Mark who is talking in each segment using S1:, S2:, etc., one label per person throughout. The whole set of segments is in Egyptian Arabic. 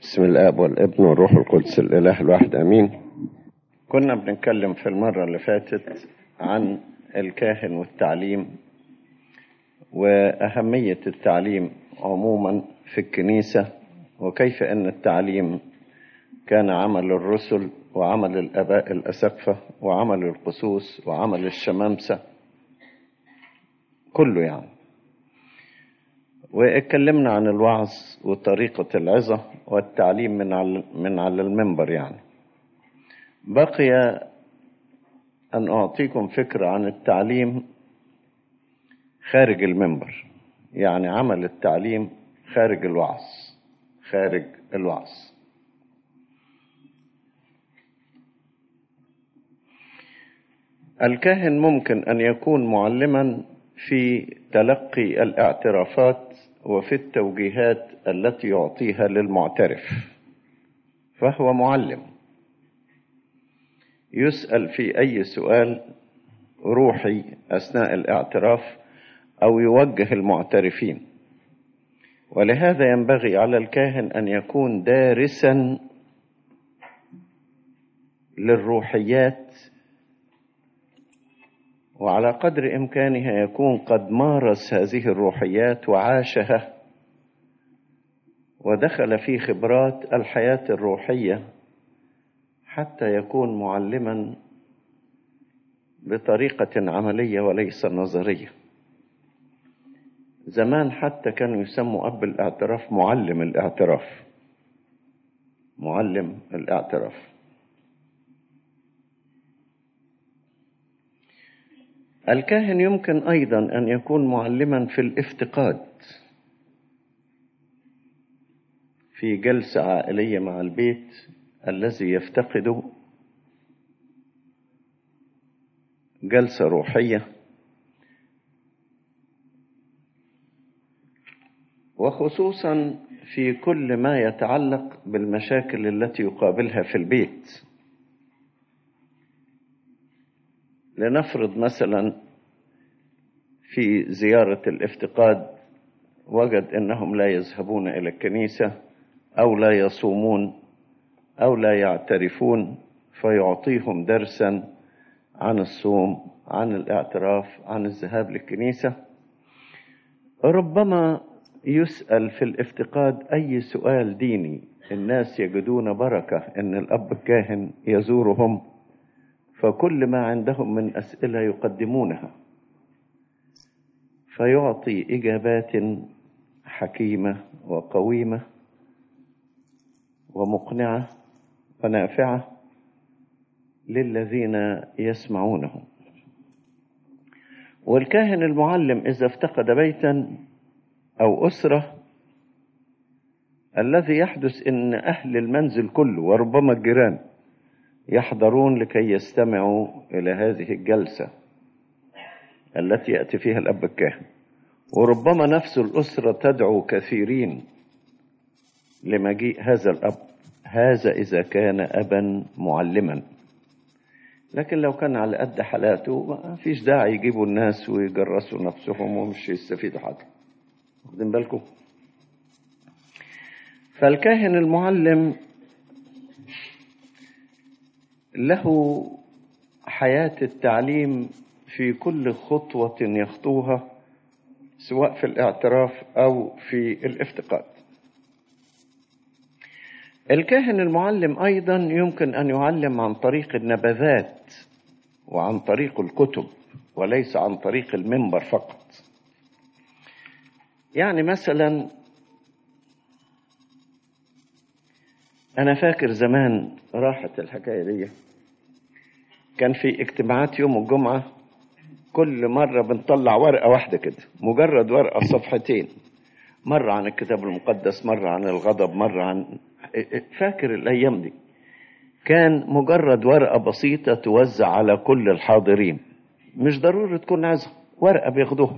S1: بسم الاب والابن والروح القدس الاله الواحد امين كنا بنتكلم في المره اللي فاتت عن الكاهن والتعليم واهميه التعليم عموما في الكنيسه وكيف ان التعليم كان عمل الرسل وعمل الاباء الاسقفه وعمل القسوس وعمل الشمامسه كله يعني واتكلمنا عن الوعظ وطريقة العظة والتعليم من على من على المنبر يعني. بقي أن أعطيكم فكرة عن التعليم خارج المنبر، يعني عمل التعليم خارج الوعظ، خارج الوعظ. الكاهن ممكن أن يكون معلما في تلقي الاعترافات وفي التوجيهات التي يعطيها للمعترف فهو معلم يسال في اي سؤال روحي اثناء الاعتراف او يوجه المعترفين ولهذا ينبغي على الكاهن ان يكون دارسا للروحيات وعلى قدر امكانه يكون قد مارس هذه الروحيات وعاشها ودخل في خبرات الحياه الروحيه حتى يكون معلما بطريقه عمليه وليس نظريه زمان حتى كانوا يسموا اب الاعتراف معلم الاعتراف معلم الاعتراف الكاهن يمكن ايضا ان يكون معلما في الافتقاد في جلسه عائليه مع البيت الذي يفتقده جلسه روحيه وخصوصا في كل ما يتعلق بالمشاكل التي يقابلها في البيت لنفرض مثلا في زيارة الافتقاد وجد انهم لا يذهبون الى الكنيسة او لا يصومون او لا يعترفون فيعطيهم درسا عن الصوم عن الاعتراف عن الذهاب للكنيسة ربما يسأل في الافتقاد اي سؤال ديني الناس يجدون بركة ان الاب الكاهن يزورهم فكل ما عندهم من اسئله يقدمونها فيعطي اجابات حكيمه وقويمه ومقنعه ونافعه للذين يسمعونه والكاهن المعلم اذا افتقد بيتا او اسره الذي يحدث ان اهل المنزل كله وربما الجيران يحضرون لكي يستمعوا الى هذه الجلسه التي ياتي فيها الاب الكاهن وربما نفس الاسره تدعو كثيرين لمجيء هذا الاب هذا اذا كان ابا معلما لكن لو كان على قد حالاته ما فيش داعي يجيبوا الناس ويجرسوا نفسهم ومش يستفيدوا حاجه واخدين بالكم فالكاهن المعلم له حياة التعليم في كل خطوة يخطوها سواء في الاعتراف أو في الافتقاد. الكاهن المعلم أيضا يمكن أن يعلم عن طريق النبذات وعن طريق الكتب وليس عن طريق المنبر فقط. يعني مثلا أنا فاكر زمان راحت الحكاية دي كان في اجتماعات يوم الجمعة كل مرة بنطلع ورقة واحدة كده مجرد ورقة صفحتين مرة عن الكتاب المقدس مرة عن الغضب مرة عن فاكر الأيام دي كان مجرد ورقة بسيطة توزع على كل الحاضرين مش ضروري تكون عزة ورقة بياخدوها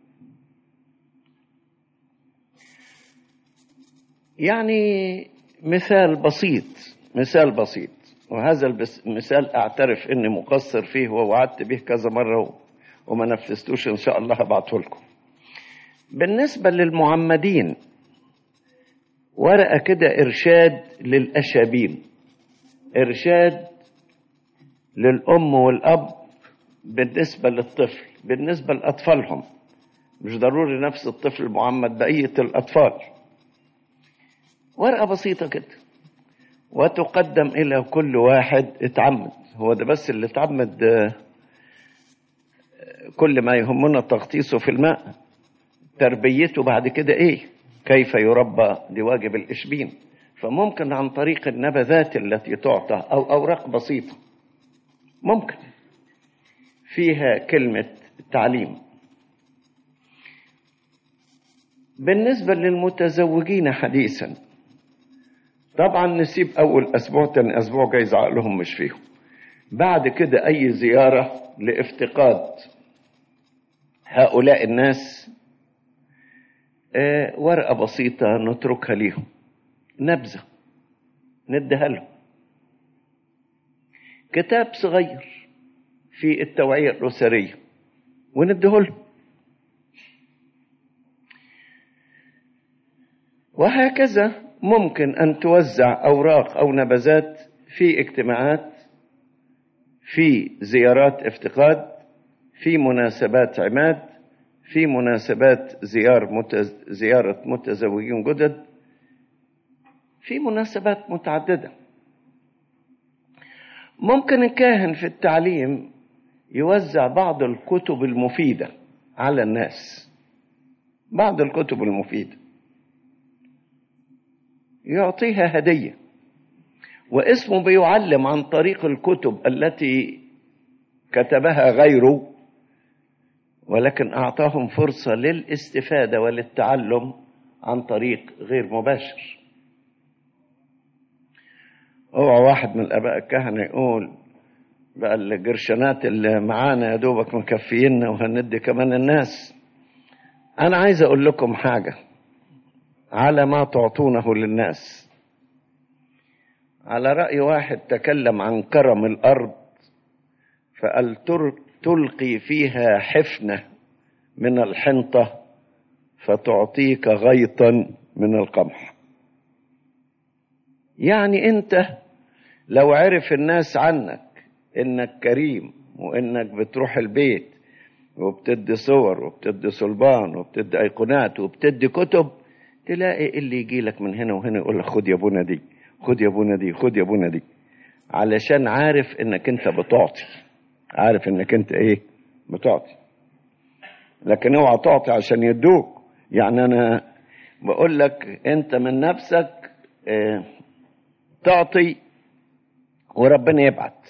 S1: يعني مثال بسيط مثال بسيط وهذا المثال اعترف اني مقصر فيه ووعدت به كذا مره وما نفذتوش ان شاء الله هبعته لكم بالنسبه للمعمدين ورقة كده إرشاد للأشابين إرشاد للأم والأب بالنسبة للطفل بالنسبة لأطفالهم مش ضروري نفس الطفل معمد بقية الأطفال ورقة بسيطة كده وتقدم إلى كل واحد اتعمد هو ده بس اللي اتعمد كل ما يهمنا تغطيسه في الماء تربيته بعد كده ايه كيف يربى دي واجب الإشبين فممكن عن طريق النبذات التي تعطى أو أوراق بسيطة ممكن فيها كلمة تعليم بالنسبة للمتزوجين حديثا طبعا نسيب أول أسبوع تاني أسبوع جايز عقلهم مش فيهم بعد كده أي زيارة لافتقاد هؤلاء الناس آه ورقة بسيطة نتركها ليهم نبذة نديها لهم كتاب صغير في التوعية الأسرية ونديه لهم وهكذا ممكن أن توزع أوراق أو نبذات في اجتماعات في زيارات افتقاد في مناسبات عماد في مناسبات زيار متز... زيارة متزوجين جدد في مناسبات متعددة ممكن الكاهن في التعليم يوزع بعض الكتب المفيدة على الناس بعض الكتب المفيدة يعطيها هدية واسمه بيعلم عن طريق الكتب التي كتبها غيره ولكن أعطاهم فرصة للاستفادة وللتعلم عن طريق غير مباشر اوعى واحد من الآباء الكهنة يقول بقى القرشنات اللي معانا يا دوبك مكفينا وهندي كمان الناس أنا عايز أقول لكم حاجة على ما تعطونه للناس على رأي واحد تكلم عن كرم الأرض فقال تلقي فيها حفنة من الحنطة فتعطيك غيطا من القمح يعني انت لو عرف الناس عنك انك كريم وانك بتروح البيت وبتدي صور وبتدي صلبان وبتدي ايقونات وبتدي كتب تلاقي اللي يجي لك من هنا وهنا يقول لك خد يا ابونا دي خد يا ابونا دي خد يا ابونا دي علشان عارف انك انت بتعطي عارف انك انت ايه بتعطي لكن اوعى تعطي عشان يدوك يعني انا بقول لك انت من نفسك اه تعطي وربنا يبعت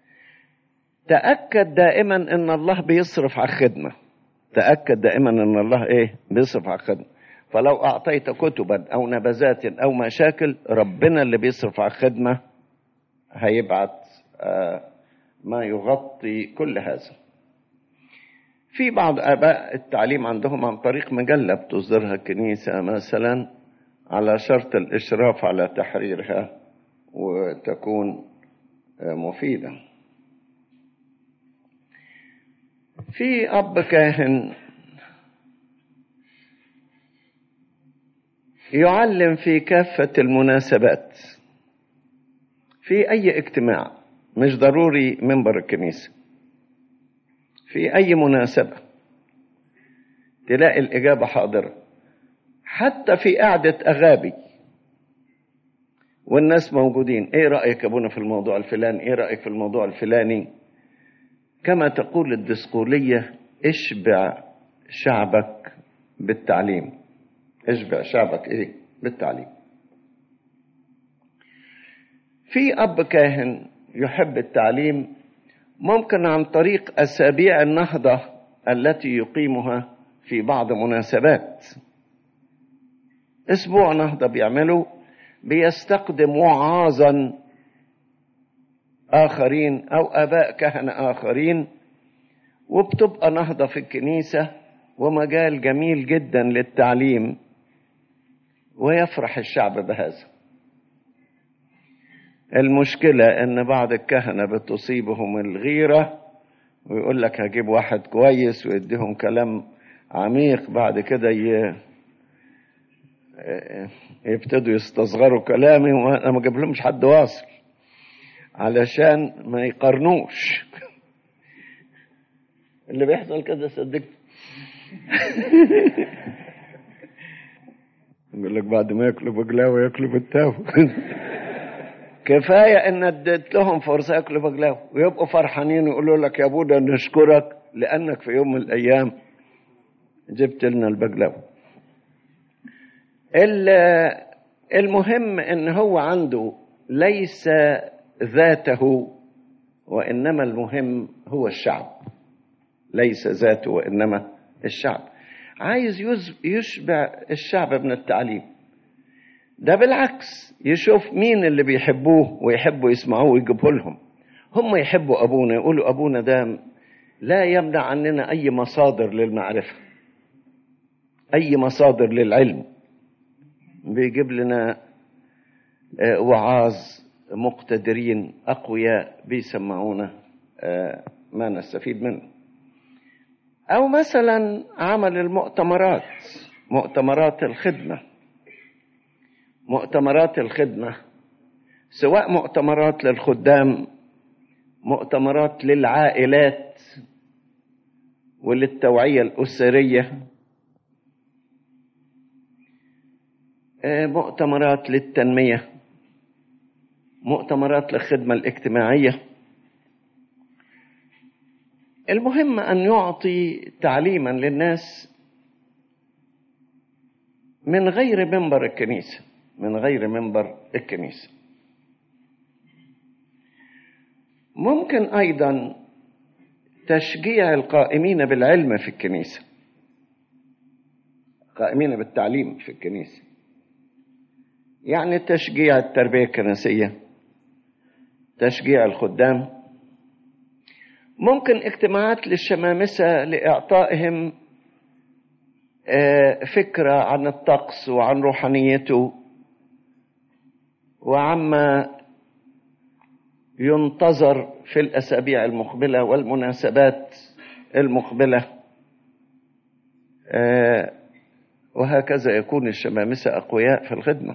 S1: تأكد دائما ان الله بيصرف على الخدمة تأكد دائما ان الله ايه بيصرف على الخدمة فلو أعطيت كتبا أو نبذات أو مشاكل ربنا اللي بيصرف على الخدمة هيبعت ما يغطي كل هذا في بعض آباء التعليم عندهم عن طريق مجلة بتصدرها الكنيسة مثلا على شرط الإشراف على تحريرها وتكون مفيدة في أب كاهن يعلم في كافة المناسبات في أي اجتماع مش ضروري منبر الكنيسة في أي مناسبة تلاقي الإجابة حاضرة حتى في قعدة أغابي والناس موجودين إيه رأيك أبونا في الموضوع الفلاني إيه رأيك في الموضوع الفلاني كما تقول الدسقولية اشبع شعبك بالتعليم اشبع شعبك ايه بالتعليم في اب كاهن يحب التعليم ممكن عن طريق اسابيع النهضه التي يقيمها في بعض مناسبات اسبوع نهضه بيعمله بيستقدم وعاظا اخرين او اباء كهنه اخرين وبتبقى نهضه في الكنيسه ومجال جميل جدا للتعليم ويفرح الشعب بهذا المشكلة ان بعض الكهنة بتصيبهم الغيرة ويقول لك هجيب واحد كويس ويديهم كلام عميق بعد كده ي... يبتدوا يستصغروا كلامي وانا ما اجيب لهمش حد واصل علشان ما يقارنوش اللي بيحصل كده صدقت يقول لك بعد ما ياكلوا بقلاوه ياكلوا بالتاو كفايه ان اديت لهم فرصه ياكلوا بقلاوه ويبقوا فرحانين ويقولوا لك يا ابونا نشكرك لانك في يوم من الايام جبت لنا البقلاوه المهم ان هو عنده ليس ذاته وانما المهم هو الشعب ليس ذاته وانما الشعب عايز يشبع الشعب من التعليم ده بالعكس يشوف مين اللي بيحبوه ويحبوا يسمعوه ويجيبه لهم هم يحبوا ابونا يقولوا ابونا ده لا يمنع عننا اي مصادر للمعرفه اي مصادر للعلم بيجيب لنا وعاظ مقتدرين اقوياء بيسمعونا ما نستفيد منه او مثلا عمل المؤتمرات مؤتمرات الخدمه مؤتمرات الخدمه سواء مؤتمرات للخدام مؤتمرات للعائلات وللتوعيه الاسريه مؤتمرات للتنميه مؤتمرات للخدمه الاجتماعيه المهم ان يعطي تعليما للناس من غير منبر الكنيسه من غير منبر الكنيسه ممكن ايضا تشجيع القائمين بالعلم في الكنيسه قائمين بالتعليم في الكنيسه يعني تشجيع التربيه الكنسيه تشجيع الخدام ممكن اجتماعات للشمامسة لإعطائهم فكرة عن الطقس وعن روحانيته وعما ينتظر في الأسابيع المقبلة والمناسبات المقبلة وهكذا يكون الشمامسة أقوياء في الخدمة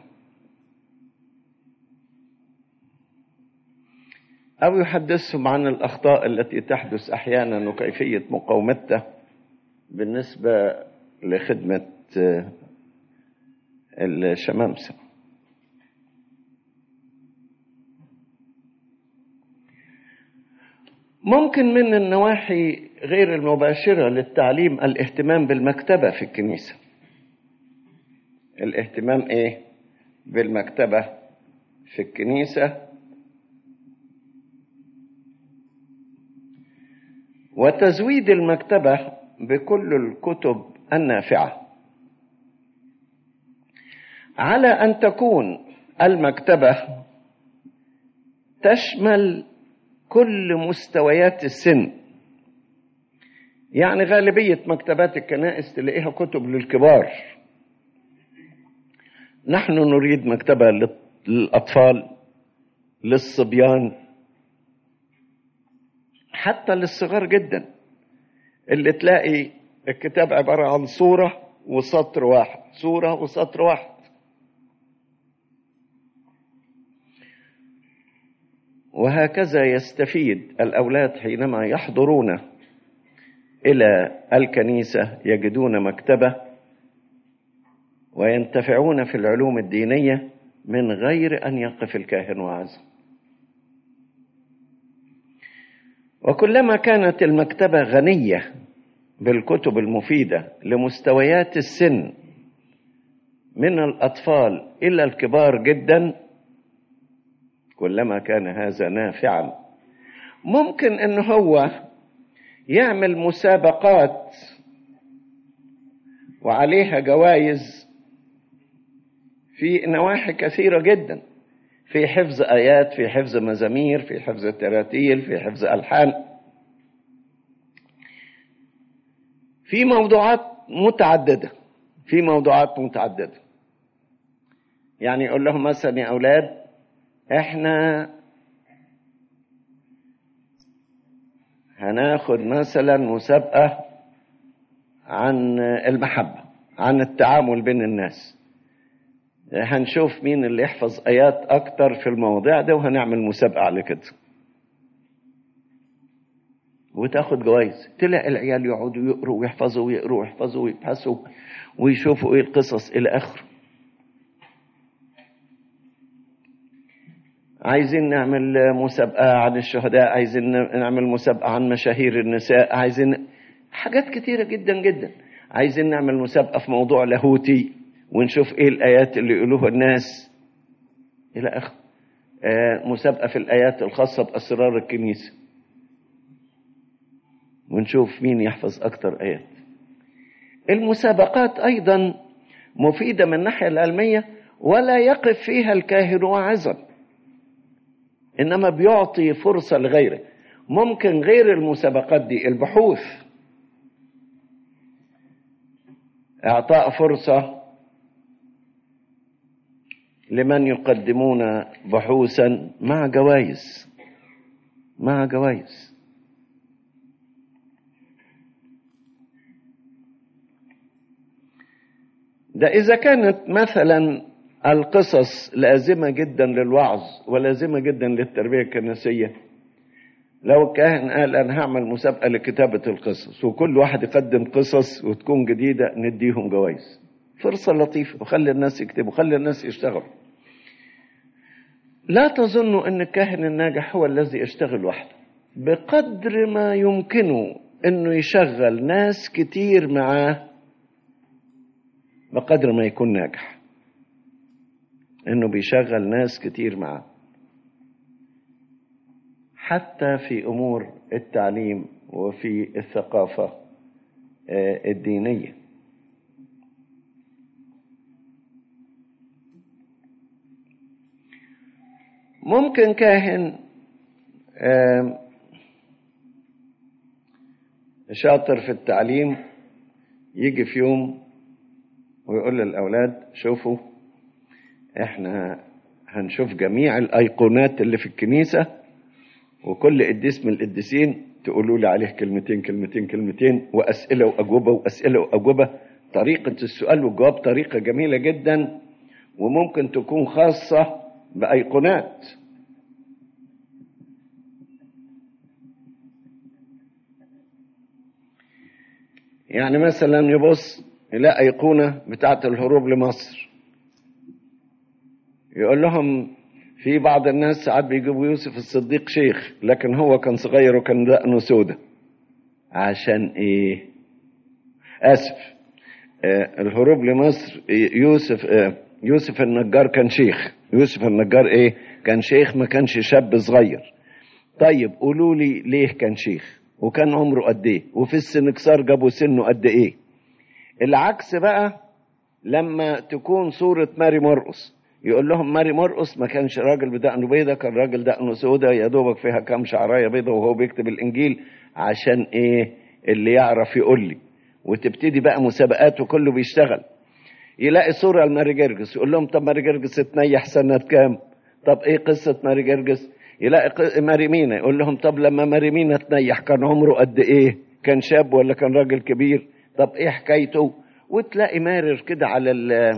S1: أو يحدثهم عن الأخطاء التي تحدث أحيانا وكيفية مقاومتها بالنسبة لخدمة الشمامسة ممكن من النواحي غير المباشرة للتعليم الاهتمام بالمكتبة في الكنيسة الاهتمام ايه بالمكتبة في الكنيسة وتزويد المكتبة بكل الكتب النافعة على أن تكون المكتبة تشمل كل مستويات السن يعني غالبية مكتبات الكنائس تلاقيها كتب للكبار نحن نريد مكتبة للأطفال للصبيان حتى للصغار جدا اللي تلاقي الكتاب عبارة عن صورة وسطر واحد صورة وسطر واحد وهكذا يستفيد الأولاد حينما يحضرون إلى الكنيسة يجدون مكتبة وينتفعون في العلوم الدينية من غير أن يقف الكاهن وعزم وكلما كانت المكتبة غنية بالكتب المفيدة لمستويات السن من الأطفال إلى الكبار جدا كلما كان هذا نافعا ممكن أن هو يعمل مسابقات وعليها جوائز في نواحي كثيرة جدا في حفظ آيات في حفظ مزامير في حفظ تراتيل في حفظ ألحان في موضوعات متعددة في موضوعات متعددة يعني يقول لهم مثلا يا أولاد احنا هناخد مثلا مسابقة عن المحبة عن التعامل بين الناس هنشوف مين اللي يحفظ آيات أكتر في المواضيع ده وهنعمل مسابقة على كده وتاخد جوائز تلاقي العيال يقعدوا يقروا ويحفظوا ويقروا ويحفظوا ويبحثوا ويشوفوا ايه القصص الى اخره عايزين نعمل مسابقة عن الشهداء عايزين نعمل مسابقة عن مشاهير النساء عايزين حاجات كتيرة جدا جدا عايزين نعمل مسابقة في موضوع لاهوتي ونشوف ايه الآيات اللي يقولوها الناس إلى آخره آه مسابقة في الآيات الخاصة بأسرار الكنيسة ونشوف مين يحفظ أكتر آيات المسابقات أيضا مفيدة من الناحية العلمية ولا يقف فيها الكاهن واعظا إنما بيعطي فرصة لغيره ممكن غير المسابقات دي البحوث إعطاء فرصة لمن يقدمون بحوثا مع جوائز مع جوائز ده إذا كانت مثلا القصص لازمة جدا للوعظ ولازمة جدا للتربية الكنسية لو الكاهن قال أنا هعمل مسابقة لكتابة القصص وكل واحد يقدم قصص وتكون جديدة نديهم جوائز فرصة لطيفة وخلي الناس يكتبوا خلي الناس يشتغلوا لا تظنوا أن الكاهن الناجح هو الذي يشتغل وحده بقدر ما يمكنه أنه يشغل ناس كتير معاه بقدر ما يكون ناجح انه بيشغل ناس كتير معاه حتى في امور التعليم وفي الثقافه الدينيه ممكن كاهن شاطر في التعليم يجي في يوم ويقول للأولاد شوفوا احنا هنشوف جميع الأيقونات اللي في الكنيسة وكل قديس من القديسين تقولوا لي عليه كلمتين كلمتين كلمتين وأسئلة وأجوبة وأسئلة وأجوبة طريقة السؤال والجواب طريقة جميلة جدا وممكن تكون خاصة بأيقونات يعني مثلا يبص يلاقي أيقونة بتاعة الهروب لمصر يقول لهم في بعض الناس ساعات بيجيبوا يوسف الصديق شيخ لكن هو كان صغير وكان دقنه سودة عشان ايه اسف آه الهروب لمصر يوسف آه يوسف النجار كان شيخ يوسف النجار ايه كان شيخ ما كانش شاب صغير طيب قولوا لي ليه كان شيخ وكان عمره قد ايه وفي السنكسار جابوا سنه قد ايه العكس بقى لما تكون صورة ماري مرقص يقول لهم ماري مرقص ما كانش راجل بدقنه بيضة كان راجل دقنه سودة يا دوبك فيها كام شعراية بيضة وهو بيكتب الإنجيل عشان إيه اللي يعرف يقول لي وتبتدي بقى مسابقات وكله بيشتغل يلاقي صورة لماري جرجس يقول لهم طب ماري جرجس اتنيح سنة كام طب إيه قصة ماري جرجس يلاقي ماري مينا يقول لهم طب لما ماري مينا تنيح كان عمره قد إيه كان شاب ولا كان راجل كبير طب ايه حكايته وتلاقي مارر كده على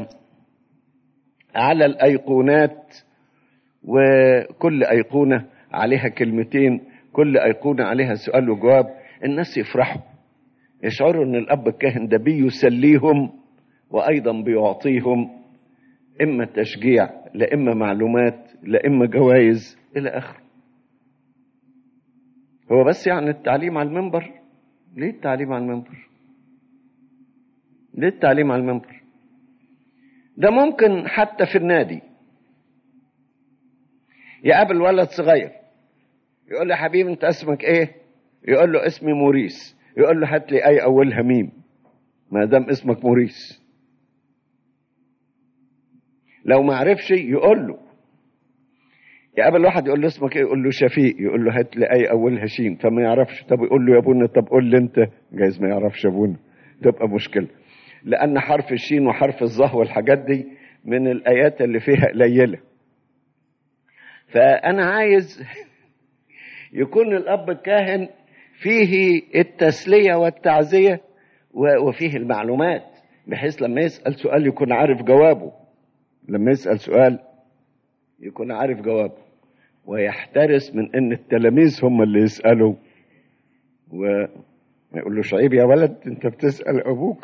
S1: على الايقونات وكل ايقونه عليها كلمتين كل ايقونه عليها سؤال وجواب الناس يفرحوا يشعروا ان الاب الكاهن ده بيسليهم وايضا بيعطيهم اما تشجيع لا اما معلومات لا اما جوائز الى اخره هو بس يعني التعليم على المنبر ليه التعليم على المنبر ليه التعليم على المنبر ده ممكن حتى في النادي يقابل ولد صغير يقول له يا حبيبي انت اسمك ايه يقول له اسمي موريس يقول له هات لي اي اولها ميم ما دام اسمك موريس لو ما عرفش يقول له يقابل واحد يقول له اسمك ايه يقول له شفيق يقول له هات لي اي اولها شين فما يعرفش طب يقول له يا ابونا طب قول لي انت جايز ما يعرفش يا ابونا تبقى مشكله لأن حرف الشين وحرف الظه والحاجات دي من الآيات اللي فيها قليلة فأنا عايز يكون الأب الكاهن فيه التسلية والتعزية وفيه المعلومات بحيث لما يسأل سؤال يكون عارف جوابه لما يسأل سؤال يكون عارف جوابه ويحترس من ان التلاميذ هم اللي يسألوا وما يقولوش عيب يا ولد انت بتسأل ابوك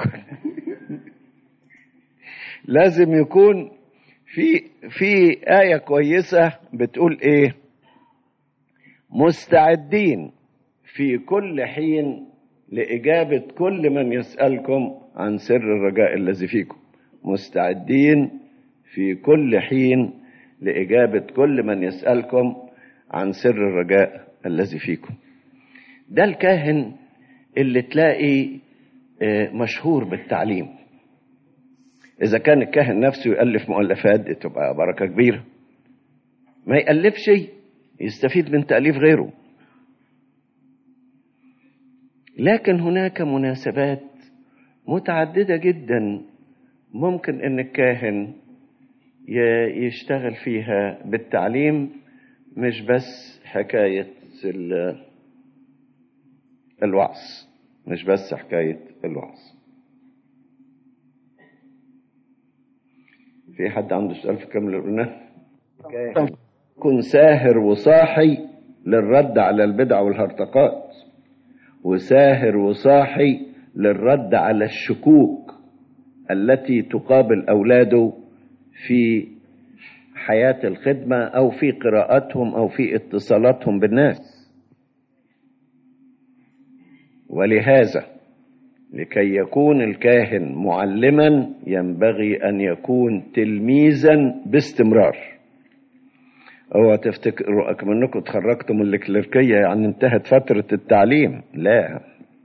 S1: لازم يكون في في آية كويسة بتقول ايه مستعدين في كل حين لإجابة كل من يسألكم عن سر الرجاء الذي فيكم مستعدين في كل حين لإجابة كل من يسألكم عن سر الرجاء الذي فيكم ده الكاهن اللي تلاقي مشهور بالتعليم إذا كان الكاهن نفسه يألف مؤلفات دي تبقى بركة كبيرة ما يألفش يستفيد من تأليف غيره لكن هناك مناسبات متعددة جدا ممكن ان الكاهن يشتغل فيها بالتعليم مش بس حكاية الوعظ مش بس حكاية الوعظ في حد عنده سؤال في كم اللي قلناه كن ساهر وصاحي للرد على البدع والهرطقات وساهر وصاحي للرد على الشكوك التي تقابل اولاده في حياه الخدمه او في قراءتهم او في اتصالاتهم بالناس ولهذا لكي يكون الكاهن معلما ينبغي ان يكون تلميذا باستمرار اوعى تفتكروا اكمنكم اتخرجتوا من الكليركيه يعني انتهت فتره التعليم لا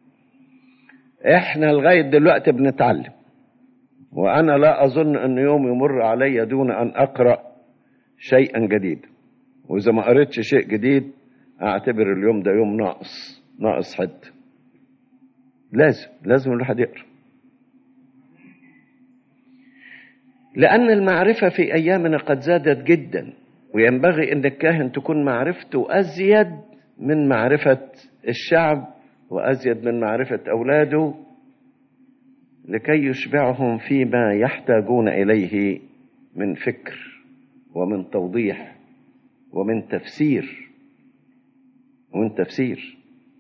S1: احنا لغايه دلوقتي بنتعلم وانا لا اظن ان يوم يمر علي دون ان اقرا شيئا جديدا واذا ما قريتش شيء جديد اعتبر اليوم ده يوم ناقص ناقص حد لازم لازم الواحد يقرا لان المعرفه في ايامنا قد زادت جدا وينبغي ان الكاهن تكون معرفته ازيد من معرفه الشعب وازيد من معرفه اولاده لكي يشبعهم فيما يحتاجون اليه من فكر ومن توضيح ومن تفسير ومن تفسير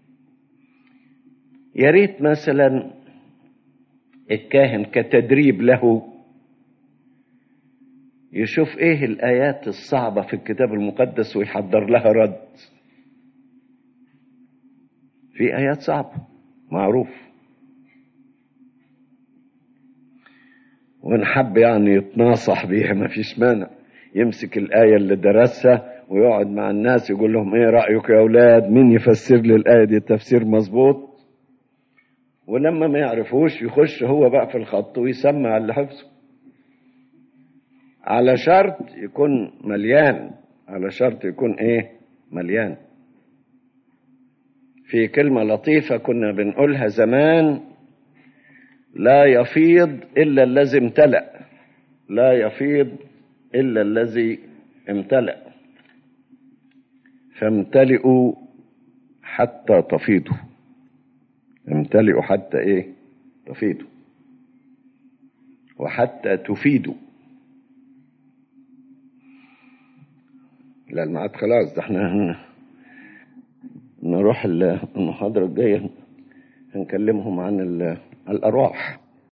S1: يا ريت مثلا الكاهن كتدريب له يشوف ايه الايات الصعبه في الكتاب المقدس ويحضر لها رد في ايات صعبه معروف وان حب يعني يتناصح بيها ما فيش مانع يمسك الايه اللي درسها ويقعد مع الناس يقول لهم ايه رايك يا اولاد مين يفسر لي الايه دي تفسير مظبوط ولما ما يعرفوش يخش هو بقى في الخط ويسمع اللي حفظه على شرط يكون مليان على شرط يكون ايه مليان في كلمة لطيفة كنا بنقولها زمان لا يفيض إلا الذي امتلأ لا يفيض إلا الذي امتلأ فامتلئوا حتى تفيضوا امتلئوا حتى ايه تفيضوا وحتى تفيدوا لا الميعاد خلاص ده احنا هن... نروح المحاضرة الجاية هنكلمهم عن الأرواح